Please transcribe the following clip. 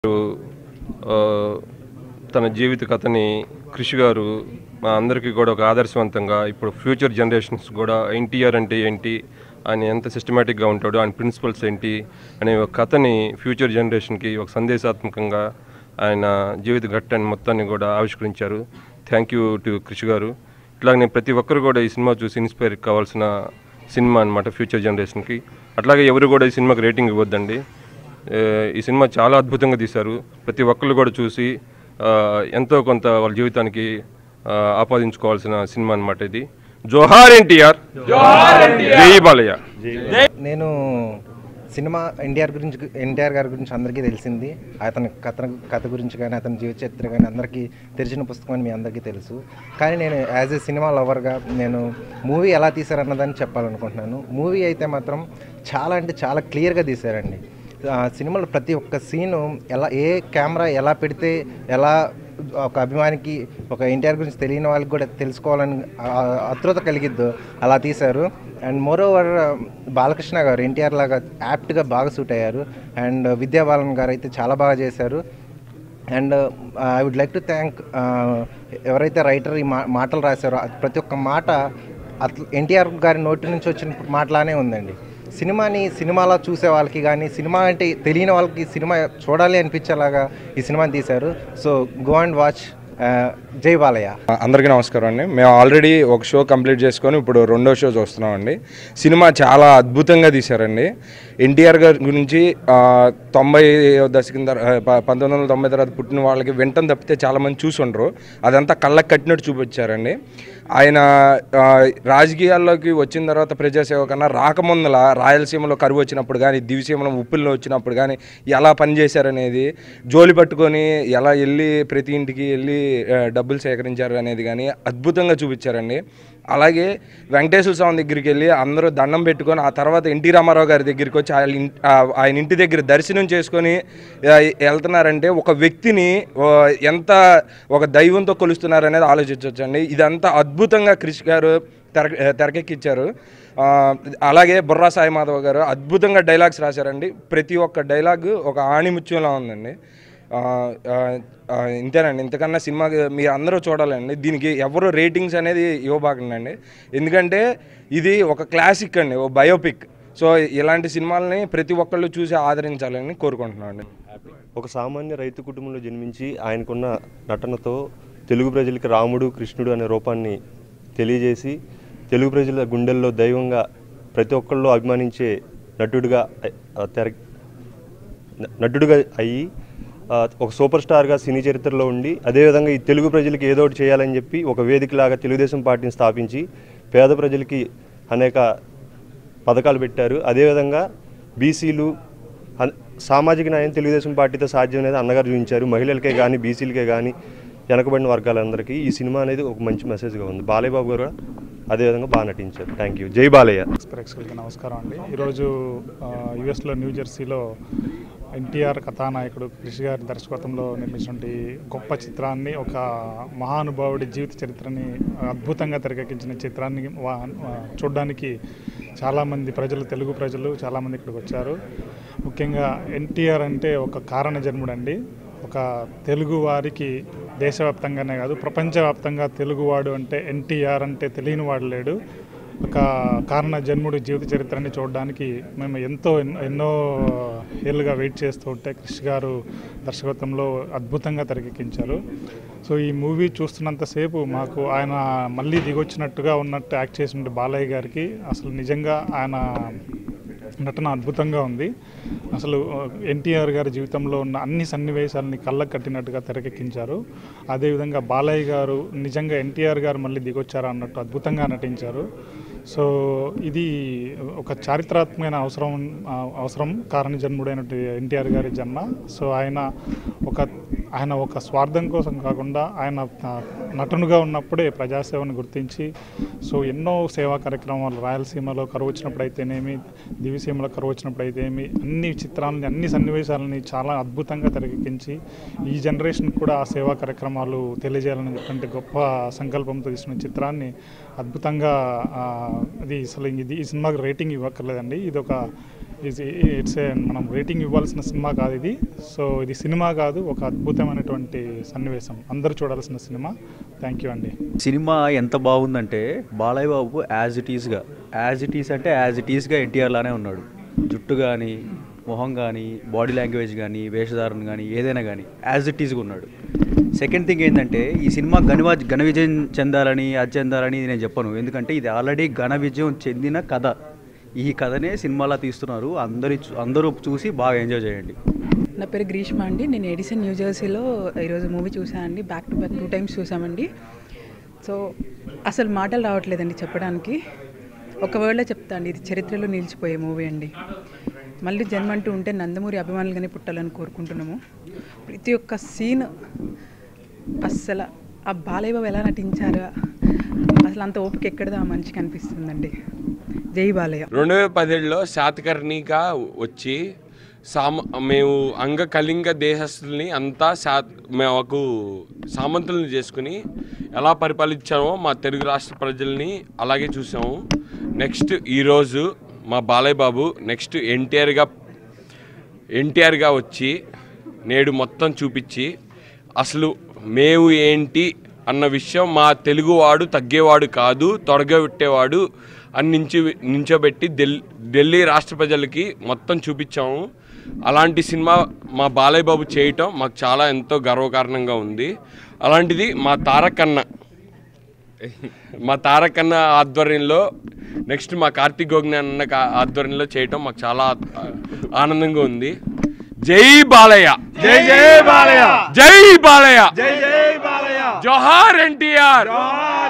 ఆ, తన జీవిత కథని కృషి గారు మా అందరికీ కూడా ఒక ఆదర్శవంతంగా ఇప్పుడు ఫ్యూచర్ జనరేషన్స్ కూడా ఎన్టీఆర్ అంటే ఏంటి ఆయన ఎంత సిస్టమేటిక్గా ఉంటాడు ఆయన ప్రిన్సిపల్స్ ఏంటి అనే ఒక కథని ఫ్యూచర్ జనరేషన్కి ఒక సందేశాత్మకంగా ఆయన జీవిత ఘట్టాన్ని మొత్తాన్ని కూడా ఆవిష్కరించారు థ్యాంక్ యూ టు కృషి గారు ఇట్లాగనే ప్రతి ఒక్కరు కూడా ఈ సినిమా చూసి ఇన్స్పైర్ కావాల్సిన సినిమా అనమాట ఫ్యూచర్ జనరేషన్కి అట్లాగే ఎవరు కూడా ఈ సినిమాకి రేటింగ్ ఇవ్వద్దండి ఏ, ఈ సినిమా చాలా అద్భుతంగా తీశారు ప్రతి ఒక్కళ్ళు కూడా చూసి ఆ, ఎంతో కొంత వాళ్ళ జీవితానికి ఆ, ఆపాదించుకోవాల్సిన సినిమా అనమాట ఇది జోహార్ ఎన్టీఆర్ జై బాలయ్య నేను సినిమా ఎన్టీఆర్ గురించి ఎన్టీఆర్ గారి గురించి అందరికీ తెలిసింది అతని కథ కథ గురించి కానీ అతని జీవిత చరిత్ర కానీ అందరికీ తెలిసిన పుస్తకం అని మీ అందరికీ తెలుసు కానీ నేను యాజ్ ఏ సినిమా లవర్గా నేను మూవీ ఎలా తీశారన్నదాన్ని చెప్పాలనుకుంటున్నాను మూవీ అయితే మాత్రం చాలా అంటే చాలా క్లియర్గా తీశారండి ఆ సినిమాలో ప్రతి ఒక్క సీను ఎలా ఏ కెమెరా ఎలా పెడితే ఎలా ఒక అభిమానికి ఒక ఎన్టీఆర్ గురించి తెలియని వాళ్ళకి కూడా తెలుసుకోవాలని ఆ ఆతృత కలిగిద్దో అలా తీశారు అండ్ మోర్ ఓవర్ బాలకృష్ణ గారు ఎన్టీఆర్ లాగా యాప్ట్గా బాగా సూట్ అయ్యారు అండ్ విద్యా బాలన్ గారు అయితే చాలా బాగా చేశారు and I would like to thank ఎవరైతే రైటర్ ఈ మా మాటలు రాశారో అది ప్రతి ఒక్క మాట అట్లా ఎన్టీఆర్ గారి నోటి నుంచి వచ్చిన మాటలానే ఉందండి సినిమాని సినిమాలా చూసే వాళ్ళకి కానీ సినిమా అంటే తెలియని వాళ్ళకి సినిమా చూడాలి అనిపించేలాగా ఈ సినిమాని తీశారు సో గో అండ్ వాచ్ జై బాలయ్య అందరికీ నమస్కారం అండి మేము ఆల్రెడీ ఒక షో కంప్లీట్ చేసుకొని ఇప్పుడు రెండో షో చూస్తున్నామండి సినిమా చాలా అద్భుతంగా తీశారండి ఎన్టీఆర్ గారి గురించి ఆ, తొంభై దశకం తర ఆ, ప- పంతొమ్మిది వందల తొంభై తర్వాత పుట్టిన వాళ్ళకి వెంటనే తప్పితే చాలామంది చూసి ఉండరు అదంతా కళ్ళకి కట్టినట్టు చూపించారండి ఆయన ఆ, రాజకీయాల్లోకి వచ్చిన తర్వాత ప్రజాసేవ కన్నా రాకముందల రాయలసీమలో కరువు వచ్చినప్పుడు కానీ దివిసీమలో ఉప్పుల్లో వచ్చినప్పుడు కానీ ఎలా పనిచేశారనేది జోలి పట్టుకొని ఎలా వెళ్ళి ప్రతి ఇంటికి వెళ్ళి ఆ, డబ్బులు సేకరించారు అనేది కానీ అద్భుతంగా చూపించారండి అలాగే వెంకటేశ్వర స్వామి దగ్గరికి వెళ్ళి అందరూ దండం పెట్టుకొని ఆ తర్వాత ఎన్టీ రామారావు గారి దగ్గరికి వచ్చి ఆయన ఇన్- ఆ, ఆయన ఇంటి దగ్గర దర్శనం చేసుకొని ఆ, వెళ్తున్నారంటే ఒక వ్యక్తిని ఓ, ఎంత ఒక దైవంతో కొలుస్తున్నారు అనేది ఆలోచించవచ్చండి ఇదంతా అద్భుతంగా క్రిష్ గారు తెర తెరకెక్కించారు ఆ, అలాగే బుర్రా సాయి మాధవ్ గారు అద్భుతంగా డైలాగ్స్ రాశారండి ప్రతి ఒక్క డైలాగ్ ఒక ఆణిముత్యంలా ఉందండి ఆ, ఆ, ఆ, ఇంతేనండి ఇంతకన్నా సినిమా మీరు అందరూ చూడాలండి దీనికి ఎవరు రేటింగ్స్ అనేది ఇవ్వబాకండి ఎందుకంటే ఇది ఒక క్లాసిక్ అండి ఓ బయోపిక్ సో ఇలాంటి సినిమాలని ప్రతి ఒక్కళ్ళు చూసి ఆదరించాలని కోరుకుంటున్నాను అండి ఒక సామాన్య రైతు కుటుంబంలో జన్మించి ఆయనకున్న నటనతో తెలుగు ప్రజలకి రాముడు కృష్ణుడు అనే రూపాన్ని తెలియజేసి తెలుగు ప్రజల గుండెల్లో దైవంగా ప్రతి ఒక్కళ్ళు అభిమానించే నటుడిగా ఆ, తెర న- నటుడిగా అయ్యి ఆ, ఒక సూపర్ స్టార్గా సినీ చరిత్రలో ఉండి అదేవిధంగా ఈ తెలుగు ప్రజలకి ఏదో ఒకటి చేయాలని చెప్పి ఒక వేదికలాగా తెలుగుదేశం పార్టీని స్థాపించి పేద ప్రజలకి అనేక పథకాలు పెట్టారు అదేవిధంగా బీసీలు అన్- సామాజిక న్యాయం తెలుగుదేశం పార్టీతో సాధ్యం అనేది అన్నగారు చూపించారు మహిళలకే కానీ బీసీలకే కానీ వెనకబడిన వర్గాలందరికీ ఈ సినిమా అనేది ఒక మంచి మెసేజ్గా ఉంది బాలయ్య బాబు గారు కూడా అదేవిధంగా బాగా నటించారు థ్యాంక్ యూ జై బాలయ్య ప్రేక్షకులకి నమస్కారం అండి ఈరోజు ఆ, యుఎస్లో న్యూ జెర్సీలో ఎన్టీఆర్ కథానాయకుడు కృషి గారి దర్శకత్వంలో నిర్మించినటువంటి గొప్ప చిత్రాన్ని ఒక మహానుభావుడి జీవిత చరిత్రని అద్భుతంగా తెరకెక్కించిన చిత్రాన్ని వా- వా- చూడడానికి చాలామంది ప్రజలు తెలుగు ప్రజలు చాలామంది ఇక్కడికి వచ్చారు ముఖ్యంగా ఎన్టీఆర్ అంటే ఒక కారణ జన్ముడండి ఒక తెలుగు వారికి దేశవ్యాప్తంగానే కాదు ప్రపంచవ్యాప్తంగా తెలుగువాడు అంటే ఎన్టీఆర్ అంటే తెలియని వాడు లేడు ఒక కారణ జన్ముడి జీవిత చరిత్రని చూడడానికి మేము ఎంతో ఎన్- ఎన్నో ఏళ్ళుగా వెయిట్ చేస్తూ ఉంటే క్రిష్ గారు దర్శకత్వంలో అద్భుతంగా తెరకెక్కించారు సో ఈ మూవీ చూస్తున్నంతసేపు మాకు ఆయన మళ్ళీ దిగొచ్చినట్టుగా ఉన్నట్టు యాక్ట్ చేసిన బాలయ్య గారికి అసలు నిజంగా ఆయన నటన అద్భుతంగా ఉంది అసలు ఎన్టీఆర్ గారి జీవితంలో ఉన్న అన్ని సన్నివేశాలని కళ్ళకు కట్టినట్టుగా తెరకెక్కించారు అదేవిధంగా బాలయ్య గారు నిజంగా ఎన్టీఆర్ గారు మళ్ళీ దిగొచ్చారా అన్నట్టు అద్భుతంగా నటించారు సో ఇది ఒక చారిత్రాత్మకమైన అవసరం ఆ, అవసరం కారణ జన్ముడైనటువంటి ఎన్టీఆర్ గారి జన్మ సో ఆయన ఒక ఆయన ఒక స్వార్థం కోసం కాకుండా ఆయన ఆ, నటునుగా ఉన్నప్పుడే ప్రజాసేవను గుర్తించి సో ఎన్నో సేవా కార్యక్రమాలు రాయలసీమలో కరువు వచ్చినప్పుడు అయితేనేమి దివిసీమలో కరువు వచ్చినప్పుడు అయితేనేమి అన్ని చిత్రాలని అన్ని సన్నివేశాలని చాలా అద్భుతంగా తెరకెక్కించి ఈ జనరేషన్ కూడా ఆ సేవా కార్యక్రమాలు తెలియజేయాలనేటువంటి గొప్ప సంకల్పంతో తీసిన చిత్రాన్ని అద్భుతంగా ఆ, అది అసలు ఇది ఈ సినిమాకి రేటింగ్ ఇవ్వక్కర్లేదండి ఇది ఒక ఇట్స్ ఏ మనం రేటింగ్ ఇవ్వాల్సిన సినిమా కాదు ఇది సో ఇది సినిమా కాదు ఒక అద్భుతమైనటువంటి సన్నివేశం అందరూ చూడాల్సిన సినిమా థ్యాంక్ యూ అండి సినిమా ఎంత బాగుందంటే బాలయ్య బాబు యాజ్ ఇట్ ఈస్గా యాజ్ ఇట్ ఈస్ అంటే యాజ్ ఇట్ ఈస్గా ఎన్టీఆర్ లానే ఉన్నాడు జుట్టు కానీ మొహం కానీ బాడీ లాంగ్వేజ్ కానీ వేషధారణ కానీ ఏదైనా కానీ యాజ్ ఇట్ ఈస్గా ఉన్నాడు సెకండ్ థింగ్ ఏంటంటే ఈ సినిమా ఘన ఘన విజయం చెందాలని అది చెందాలని నేను చెప్పను ఎందుకంటే ఇది ఆల్రెడీ ఘన విజయం చెందిన కథ ఈ కథనే సినిమాలా తీస్తున్నారు అందరి చూ- అందరూ చూసి బాగా ఎంజాయ్ చేయండి నా పేరు గ్రీష్మ అండి నేను ఎడిసన్ న్యూ జెర్సీలో ఈరోజు మూవీ చూసానండి back to back two times చూసామండి సో అసలు మాటలు రావట్లేదండి చెప్పడానికి ఒక వర్డ్లో చెప్తా అండి ఇది చరిత్రలో నిలిచిపోయే మూవీ అండి మళ్ళీ జన్మ అంటూ ఉంటే నందమూరి అభిమానులుగానే పుట్టాలని కోరుకుంటున్నాము ప్రతి ఒక్క సీన్ అస్సలు ఆ బాలయ్య బాబు ఎలా నటించారు అసలు అంత ఓపిక ఎక్కడదో ఆ మనిషికి అనిపిస్తుందండి జై బాలయ్య రెండు వేల పదిహేడులో శాతకర్ణిగా వచ్చి సామ మేము అంగ కళింగ దేశస్తుల్ని అంతా శా మాకు సామంతులను చేసుకుని ఎలా పరిపాలించామో మా తెలుగు రాష్ట్ర ప్రజల్ని అలాగే చూసాము నెక్స్ట్ ఈరోజు మా బాలయ్య బాబు నెక్స్ట్ ఎన్టీఆర్గా ఎన్టీఆర్గా వచ్చి నేడు మొత్తం చూపించి అసలు మేము ఏంటి అన్న విషయం మా తెలుగువాడు తగ్గేవాడు కాదు తొడగబెట్టేవాడు అని నించి నించోబెట్టి ఢిల్లీ ఢిల్లీ రాష్ట్ర ప్రజలకి మొత్తం చూపించాము అలాంటి సినిమా మా బాలయ్య బాబు చేయటం మాకు చాలా ఎంతో గర్వకారణంగా ఉంది అలాంటిది మా తారకన్న మా తారకన్న ఆధ్వర్యంలో నెక్స్ట్ మా కార్తీక్ గోగ్ని అన్న కా- ఆధ్వర్యంలో చేయటం మాకు చాలా ఆ- ఆనందంగా ఉంది జై బాలయ్య జై జై బాలయ్య జై బాలయ్య జై జై బాలయ్య జోహార్ ఎన్టీఆర్